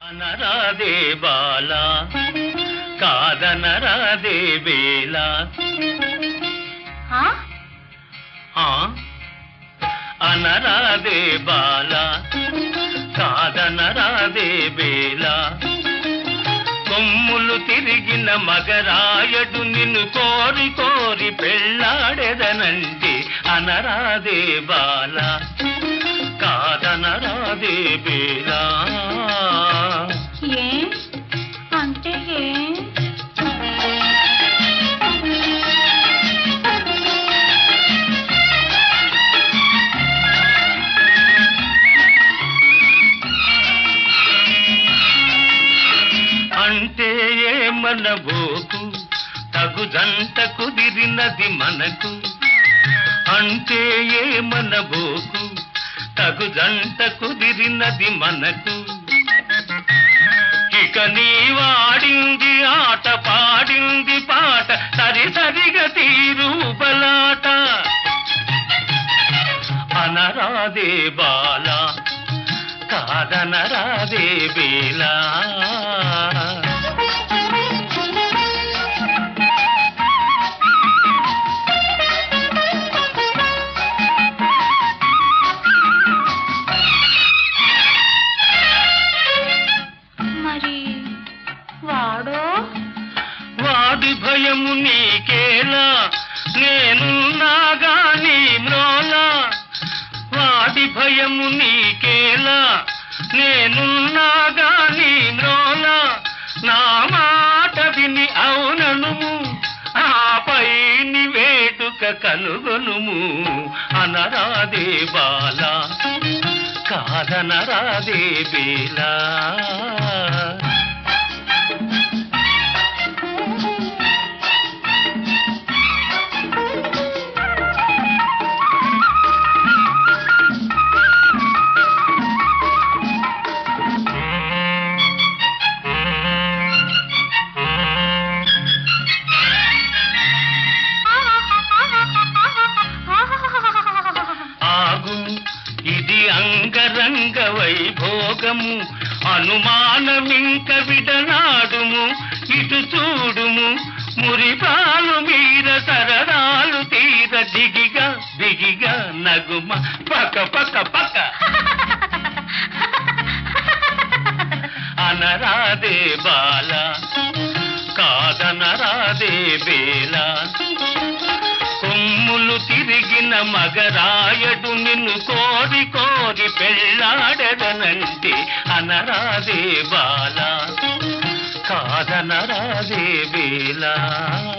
అనరాదే బాల కాదనరాదే వేళ ఆ? ఆ? అనరాదే బాల కాదనరాదే వేళ కొమ్ములు తిరిగిన మగరాయడు నిన్ను కోరి కోరి పెళ్ళాడెదనంటే అనరాదే బాల కాదనరాదే వేళ ఏ అంటే ఏ అంటే ఏమనబోకు తగు జంట కుదిరినది మనకు అంటే ఏమనబోకు తగు జంట కుదిరినది మనకు ఇక నీ వాడింది ఆట పాడింది పాట సరి సరిగా తీరు బలాట అనరాదే బాల కాదనరాదే బేలా మరి వాడో వాడి భయము నీకేలా నేనున్నాగా నీ మ్రోలా వాడి భయము నీకేలా నేనున్నాగా నీ మ్రోలా నా మాట విని అవుననుము ఆపై నీ వేడుక కనుగొనుము అనరాదే బాల కాదనరాదే బేలా ఆగు ఇది అంగరంగ వైభోగము అనుమానమింక విడనాడుము ఇటు చూడుము మురిపాలు మీర సరదాలు తీర దిగిగా దిగిగా నగుమ పక పక పక అనరాదే బాల కాదనరాదే బేలా కొమ్ములు తిరిగిన మగరాయడు నిన్ను కోరి కోరి పెళ్ళాడదనంటే అనరాదే బాల కాదనరాదే బేలా